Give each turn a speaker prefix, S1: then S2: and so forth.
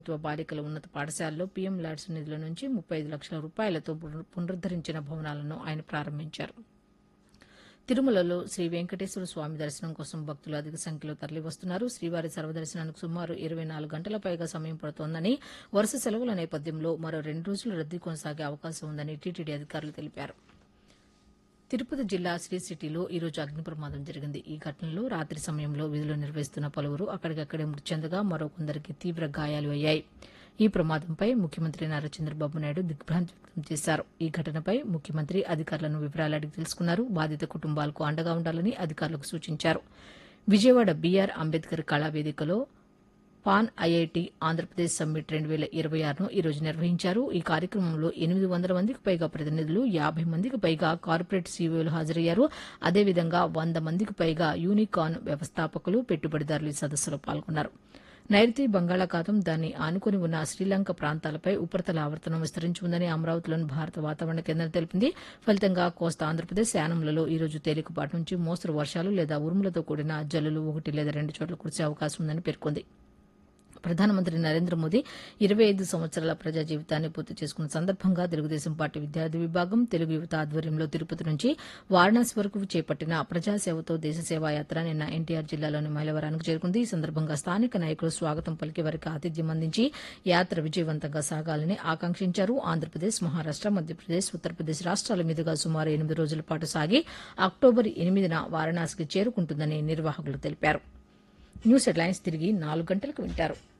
S1: ప్రభుత్వ బాలికల ఉన్నత పాఠశాలలో పీఎం ల్యాడ్స్ నిధుల నుంచి ముప్పై ఐదు లక్షల రూపాయలతో పునరు- పునరుద్దరించిన భవనాలను ఆయన ప్రారంభించారు తిరుమలలో శ్రీ వెంకటేశ్వర స్వామి దర్శనం కోసం భక్తులు అధిక సంఖ్యలో తరలివస్తున్నారు శ్రీవారి సర్వదర్శనానికి సుమారు ఇరవై నాలుగు గంటల పైగా సమయం పడుతోందని వరుస సెలవుల నేపథ్యంలో మరో రెండు రోజులు రద్దీ కొనసాగే అవకాశం ఉందని టీటీడీ అధికారులు తెలిపారు తిరుపతి జిల్లా శ్రీ సిటీలో ఈ రోజు అగ్ని ప్రమాదం జరిగింది ఈ ఘటనలో రాత్రి సమయంలో విధులు నిర్వహిస్తున్న పలువురు అక్కడికక్కడే మృతి చెందగా మరో కొందరికి తీవ్ర గాయాలు అయ్యాయి ఈ ప్రమాదంపై ముఖ్యమంత్రి నారా చంద్రబాబు నాయుడు దిగ్భ్రాంతి వ్యక్తం చేశారు ఈ ఘటనపై ముఖ్యమంత్రి అధికారులను వివరాలు అడిగి తెలుసుకున్నారు బాధిత కుటుంబాలకు అండగా ఉండాలని అధికారులకు సూచించారు విజయవాడ బీఆర్ అంబేద్కర్ Ambedkar pan IIT Andhra Pradesh summit రెండు వేల ఇరవై ఆరును ఈ రోజు నిర్వహించారు ఈ కార్యక్రమంలో ఎనిమిది వందల మందికి పైగా ప్రతినిధులు యాభై మందికి పైగా కార్పొరేట్ సీఈఓలు హాజరయ్యారు అదేవిధంగా వంద మందికి పైగా యూనికాన్ వ్యవస్థాపకులు పెట్టుబడిదారులు ఈ సదస్సులో పాల్గొన్నారు నైరుతి బంగాళాఖాతం దాన్ని ఆనుకుని ఉన్న శ్రీలంక ప్రాంతాలపై ఉపరితల ఆవర్తనం విస్తరించి ఉందని అమరావతిలోని భారత వాతావరణ కేంద్రం తెలిపింది ఫలితంగా కోస్తా ఆంధ్రప్రదేశ్ యానంలలో ఈ రోజు తేలికపాటి నుంచి మోస్తరు వర్షాలు లేదా ఉరుములతో కూడిన జల్లులు ఒకటి లేదా రెండు చోట్ల కురిసే అవకాశం ఉందని పేర్కొంది ప్రధానమంత్రి నరేంద్ర మోదీ ఇరవై ఐదు సంవత్సరాల ప్రజా జీవితాన్ని పూర్తి చేసుకున్న సందర్భంగా తెలుగుదేశం పార్టీ విద్యార్థి విభాగం తెలుగు యువత ఆధ్వర్యంలో తిరుపతి నుంచి వారణాసి వరకు చేపట్టిన ప్రజాసేవతో దేశ సేవా యాత్ర నిన్న ఎన్టీఆర్ జిల్లాలోని మైలవరానికి చేరుకుంది ఈ సందర్భంగా స్థానిక నాయకులు స్వాగతం పలికి వారికి ఆతిథ్యం అందించి యాత్ర విజయవంతంగా సాగాలని ఆకాంక్షించారు ఆంధ్రప్రదేశ్ మహారాష్ట మధ్యప్రదేశ్ ఉత్తరప్రదేశ్ రాష్ట్రాల మీదుగా సుమారు ఎనిమిది రోజుల పాటు సాగి అక్టోబర్ ఎనిమిదిన వారణాసికి చేరుకుంటుందని నిర్వాహకులు తెలిపారు న్యూస్ హెడ్లైన్స్ తిరిగి నాలుగు గంటలకు వింటారు